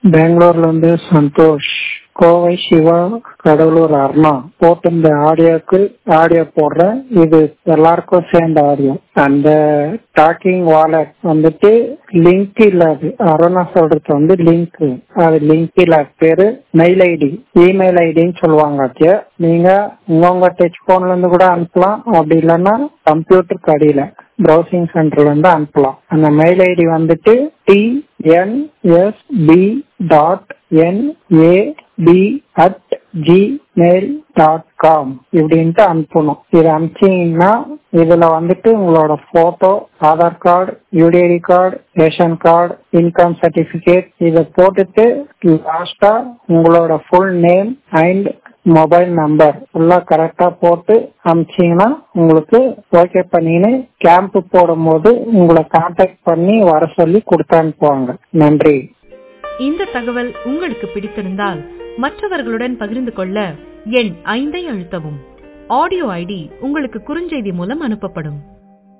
பெங்களூர்ல இருந்து சந்தோஷ் கோவை சிவா கடலூர் அருணா போட்டு இந்த ஆடியோக்கு ஆடியோ போடுறேன் இது எல்லாருக்கும் சேர்ந்த ஆடியோ அந்த டாக்கிங் வாலெட் வந்துட்டு லிங்க் இல்ல அது அருணா சொல்றது வந்து லிங்க் அது லிங்க் இல்ல அது பேரு மெயில் ஐடி இமெயில் ஐடின்னு சொல்லுவாங்க அது நீங்க உங்க டச் போன்ல இருந்து கூட அனுப்பலாம் அப்படி இல்லைன்னா கம்ப்யூட்டருக்கு அடியில ப்ரௌசிங் சென்டர்ல இருந்து அனுப்பலாம் அந்த மெயில் ஐடி வந்துட்டு T N S P dot N A P at Gmail dot com இப்படின்ட்டு அனுப்பணும் இது அனுப்பிச்சீங்கன்னா இதுல வந்துட்டு உங்களோட photo Aadhaar card UDID card ration card income certificate இதை போட்டுட்டு லாஸ்டா உங்களோட full name and mobile number ஃபுல்லா கரெக்டா போட்டு அனுப்பிச்சீங்கன்னா உங்களுக்கு ஓகே பண்ணின்னு கேம்ப் போடும்போது உங்களை கான்டாக்ட் பண்ணி வர சொல்லி கொடுத்து அனுப்புவாங்க நன்றி இந்த தகவல் உங்களுக்கு பிடித்திருந்தால் மற்றவர்களுடன் பகிர்ந்து கொள்ள எண் ஐந்தை அழுத்தவும் ஆடியோ ஐடி உங்களுக்கு குறுஞ்செய்தி மூலம் அனுப்பப்படும்